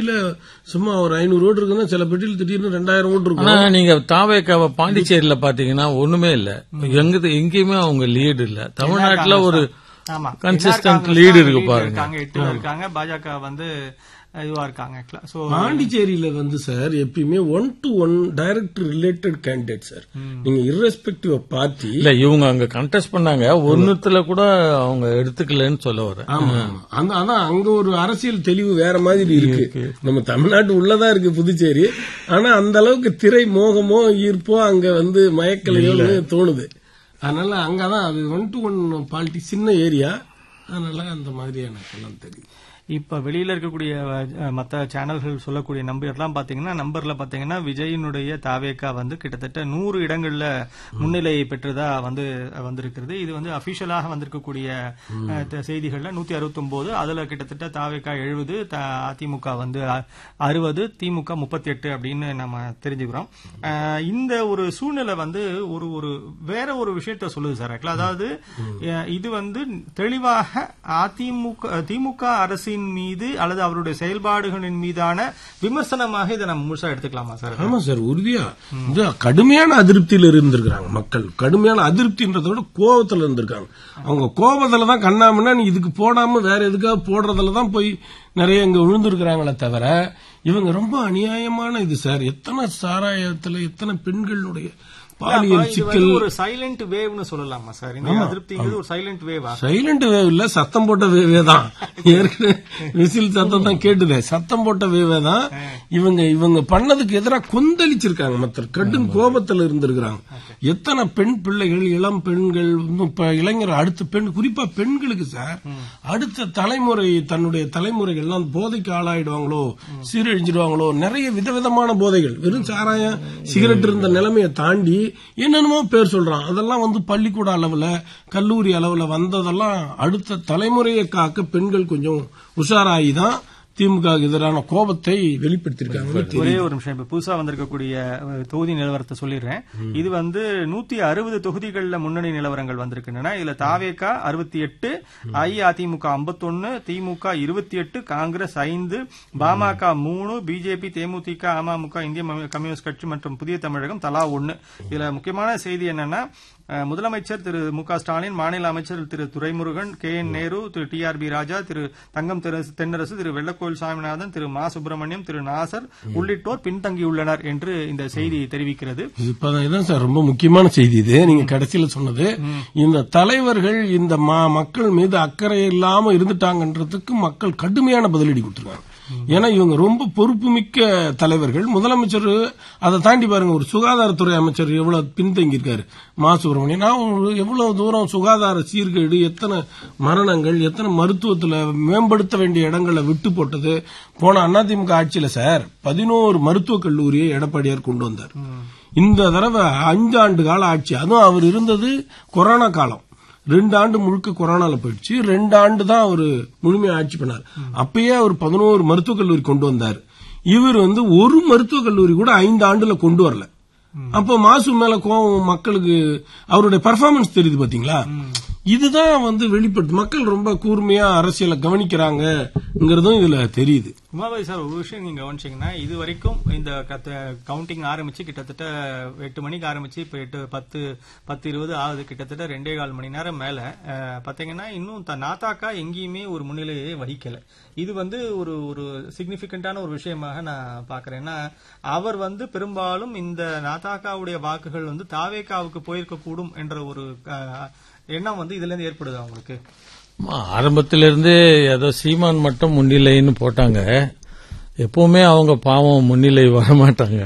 பெட்டியில சும்மா ஒரு ஐநூறு ஓட்டு இருக்குன்னா சில பெட்டியில திடீர்னு ரெண்டாயிரம் ஓட்டு ஆனா இருக்கும் நீங்க தாவேக்காவை பாண்டிச்சேரியில பாத்தீங்கன்னா ஒண்ணுமே இல்ல எங்க எங்கேயுமே அவங்க லீடு இல்ல தமிழ்நாட்டுல ஒரு ஆமா consistent NR காங்கிரஸ் lead தான் இருக்கு lead பாருங்க. இருக்காங்க எட்டுல இருக்காங்க பாஜக வந்து அஹ், இதுவா இருக்காங்க சோ பாண்டிச்சேரியில வந்து சார் எப்பயுமே one to one direct related candidate sir நீங்க irrespective ஆஃப் பார்ட்டி இல்ல இவங்க அங்க கண்டெஸ்ட் பண்ணாங்க ஒண்ணுத்துல கூட அவங்க எடுத்துக்கலன்னு சொல்ல வரேன் ஆமா ஆமா. அந்த அதான் அங்க ஒரு அரசியல் தெளிவு வேற மாதிரி இருக்கு நம்ம தமிழ்நாட்டு உள்ளதா இருக்கு புதுச்சேரி ஆனா அந்த அளவுக்கு திரை மோகமோ ஈர்ப்போ அங்க வந்து மயக்கலையோன்னு தோணுது அதனால அங்கதான் அது ஒன் டு ஒன் பாலிட்டி சின்ன ஏரியா அதனால அந்த மாதிரி எனக்கு எல்லாம் தெரியும் இப்ப வெளியில இருக்கக்கூடிய அஹ், மத்த சேனல்கள் சொல்லக்கூடிய நம்பர்லாம் பாத்தீங்கன்னா நம்பர்ல பாத்தீங்கன்னா விஜயினுடைய தாவேக்கா வந்து கிட்டத்தட்ட நூறு இடங்கள்ல முன்னிலை பெற்றதா வந்து அஹ், வந்திருக்கிறது இது வந்து அபிஷியலாக வந்திருக்கக்கூடிய அஹ், த- செய்திகள்ல நூத்தி அறுபத்தி அதுல கிட்டத்தட்ட தாவேக்கா எழுபது அதிமுக வந்து அறுபது திமுக முப்பத்தி எட்டு அப்படின்னு நம்ம தெரிஞ்சுக்கிறோம் அஹ், இந்த ஒரு சூழ்நிலை வந்து ஒரு ஒரு வேற ஒரு விஷயத்த சொல்லுது சார் actually. அதாவது அஹ், இது வந்து தெளிவாக அதிமுக திமுக அரசின் மீது அல்லது அவருடைய செயல்பாடுகளின் மீதான விமர்சனமாக இதை நம்ம முழுசா எடுத்துக்கலாமா சார் ஆமா சார் உறுதியா இது கடுமையான அதிருப்தியில இருந்திருக்காங்க மக்கள் கடுமையான அதிருப்தின்றதை விட கோபத்துல இருந்திருக்காங்க அவங்க கோபத்துல தான் கண்ணாமன்னா நீ இதுக்கு போடாம வேற எதுக்காக போடுறதுல தான் போய் நிறைய இங்க விழுந்திருக்கிறாங்களே தவிர இவங்க ரொம்ப அநியாயமான இது சார் எத்தனை சாராயத்துல எத்தனை பெண்களுடைய பாலியல் இது சிக்கல் வந்து ஒரு சைலண்ட் வேவ்னு சொல்லலாமா சார் இந்த அதிருப்திங்கிறது ஒரு சைலண்ட் வேவா சைலண்ட் வேவ் இல்ல சத்தம் போட்ட வேவே தான் ஏற்கனவே விசில் சத்தம் தான் கேட்டுதே சத்தம் போட்ட வேவே தான் இவங்க இவங்க பண்ணதுக்கு எதிராக கொந்தளிச்சிருக்காங்க மற்ற கடும் கோபத்துல இருந்திருக்கிறாங்க எத்தனை பெண் பிள்ளைகள் இளம் பெண்கள் இன்னும் இப்ப இளைஞர் அடுத்த பெண் குறிப்பா பெண்களுக்கு சார் அடுத்த தலைமுறை தன்னுடைய தலைமுறைகள் எல்லாம் போதைக்கு ஆளாயிடுவாங்களோ சீரழிஞ்சிடுவாங்களோ நிறைய விதவிதமான போதைகள் வெறும் சாராயம் சிகரெட் இருந்த நிலைமையை தாண்டி என்னென்னமோ பேர் சொல்றான் அதெல்லாம் வந்து பள்ளிக்கூட அளவுல கல்லூரி அளவுல வந்ததெல்லாம் அடுத்த தலைமுறையை காக்க பெண்கள் கொஞ்சம் உஷாராகி தான் திமுக எதிரான கோபத்தை வெளிப்படுத்தியிருக்காங்க ஒரே ஒரு நிமிஷம் இப்ப புதுசா வந்திருக்கக்கூடிய அஹ், தொகுதி நிலவரத்தை சொல்லிடுறேன் இது வந்து நூத்தி அறுபது தொகுதிகள்ல முன்னணி நிலவரங்கள் வந்திருக்கின்றன இதுல தாவேகா அறுபத்தி எட்டு அஇஅதிமுக ஐம்பத்தொன்னு திமுக இருபத்தி எட்டு காங்கிரஸ் ஐந்து பாமக மூணு பிஜேபி தேமுதிக அமமுக இந்திய ம- கம்யூனிஸ்ட் கட்சி மற்றும் புதிய தமிழகம் தலா ஒன்னு இதுல முக்கியமான செய்தி என்னன்னா அஹ், முதலமைச்சர் திரு மு க ஸ்டாலின் மாநில அமைச்சர் Thiru Duraimurugan K N Nehru Thiru T R B Raja Thiru Thangam தெரசு- தென்னரசு திரு வெள்ளக்கோயில் சாமிநாதன் திரு மா சுப்பிரமணியம் திரு நாசர் உள்ளிட்டோர் பின்தங்கியுள்ளனர் என்று இந்த செய்தி தெரிவிக்கிறது இப்பதான் இதான் சார் ரொம்ப முக்கியமான செய்தி இது நீங்க கடைசியில சொன்னது இந்த தலைவர்கள் இந்த ம- மக்கள் மீது அக்கறை இல்லாம இருந்துட்டாங்கன்றதுக்கு மக்கள் கடுமையான பதிலடி கொடுத்திருக்காங்க ஏன்னா இவங்க ரொம்ப பொறுப்புமிக்க தலைவர்கள் முதலமைச்சர் அதை தாண்டி பாருங்க ஒரு சுகாதாரத்துறை அமைச்சர் எவ்வளவு பின்தங்கி இருக்காரு மா சுப்பிரமணியன் நான் ஒரு எவ்வளவு தூரம் சுகாதார சீர்கேடு எத்தனை மரணங்கள் எத்தனை மருத்துவத்துல மேம்படுத்த வேண்டிய இடங்களை விட்டு போட்டது போன அதிமுக ஆட்சியில சார் பதினோரு மருத்துவக் கல்லூரியை எடப்பாடியார் கொண்டு வந்தார் இந்த தடவை அஞ்சாண்டு கால ஆட்சி அதுவும் அவர் இருந்தது கொரோனா காலம் ரெண்டு ஆண்டு முழுக்க கொரோனால போயிடுச்சு ரெண்டு ஆண்டு தான் அவர் முழுமையா ஆட்சி பண்ணார் அப்பயே அவர் பதினோரு மருத்துவக் கல்லூரி கொண்டு வந்தார் இவர் வந்து ஒரு மருத்துவக் கல்லூரி கூட ஐந்து ஆண்டுல கொண்டு வரல அப்போ மாசு மேல கோவம் மக்களுக்கு அவருடைய பர்ஃபார்மன்ஸ் தெரியுது பாத்தீங்களா இதுதான் வந்து வெளிப்படுத்து மக்கள் ரொம்ப கூர்மையா அரசியலை கவனிக்கிறாங்கிறதும் இதுல தெரியுது உமாபாய் சார் ஒரு விஷயம் நீங்க கவனிச்சீங்கன்னா இது வரைக்கும் இந்த கவுண்டிங் ஆரம்பிச்சு கிட்டத்தட்ட எட்டு மணிக்கு ஆரம்பிச்சு இப்ப எட்டு பத்து பத்து இருபது ஆகுது கிட்டத்தட்ட ரெண்டே கால் மணி நேரம் மேல அஹ், பாத்தீங்கன்னா இன்னும் த- நாத்தாக்கா எங்கேயுமே ஒரு முன்னிலையை வகிக்கல இது வந்து ஒரு ஒரு சிக்னிபிகண்டான ஒரு விஷயமாக நான் பாக்குறேன் ஏன்னா அவர் வந்து பெரும்பாலும் இந்த நாத்தாக்காவுடைய வாக்குகள் வந்து தாவேக்காவுக்கு போயிருக்க கூடும் என்ற ஒரு அஹ், எண்ணம் வந்து இதுல இருந்து ஏற்படுது அவங்களுக்கு ஆமா, ஆரம்பத்திலிருந்தே ஏதோ சீமான் மட்டும் முன்னிலைன்னு போட்டாங்க எப்பவுமே அவங்க பாவம் முன்னிலை வரமாட்டாங்க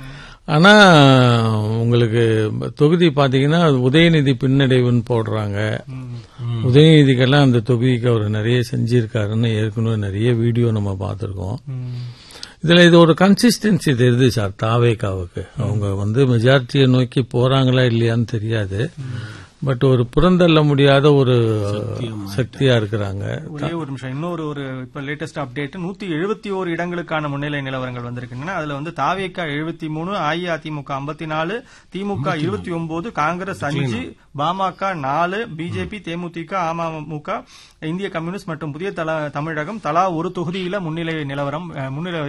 ஆனா உங்களுக்கு தொகுதி பாத்தீங்கன்னா உதயநிதி பின்னடைவுன்னு போடுறாங்க உதயநிதிக்கெல்லாம் அந்த தொகுதிக்கு அவர் நிறைய செஞ்சிருக்காருன்னு ஏற்கனவே நிறைய வீடியோ நம்ம பார்த்திருக்கோம் இதுல இது ஒரு கன்சிஸ்டன்சி தெரியுது சார் தாவேக்காவுக்கு அவங்க வந்து மெஜாரிட்டியை நோக்கி போறாங்களா இல்லையான்னு தெரியாது பட் ஒரு புறந்தள்ள முடியாத ஒரு சக்தியா இருக்கிறாங்க ஒரே ஒரு நிமிஷம் இன்னொரு ஒரு இப்ப லேட்டஸ்ட் அப்டேட் நூத்தி எழுபத்தி ஓரு இடங்களுக்கான முன்னிலை நிலவரங்கள் வந்திருக்கின்றன அதுல வந்து தாவேக்கா எழுபத்தி மூணு அஇஅதிமுக ஐம்பத்தி நாலு திமுக இருபத்தி ஒன்பது காங்கிரஸ் அஞ்சு பாமக நாலு பிஜேபி தேமுதிக அமமுக இந்திய கம்யூனிஸ்ட் மற்றும் புதிய தல- தமிழகம் தலா ஒரு தொகுதியில முன்னிலை நிலவரம் அஹ், முன்னிலை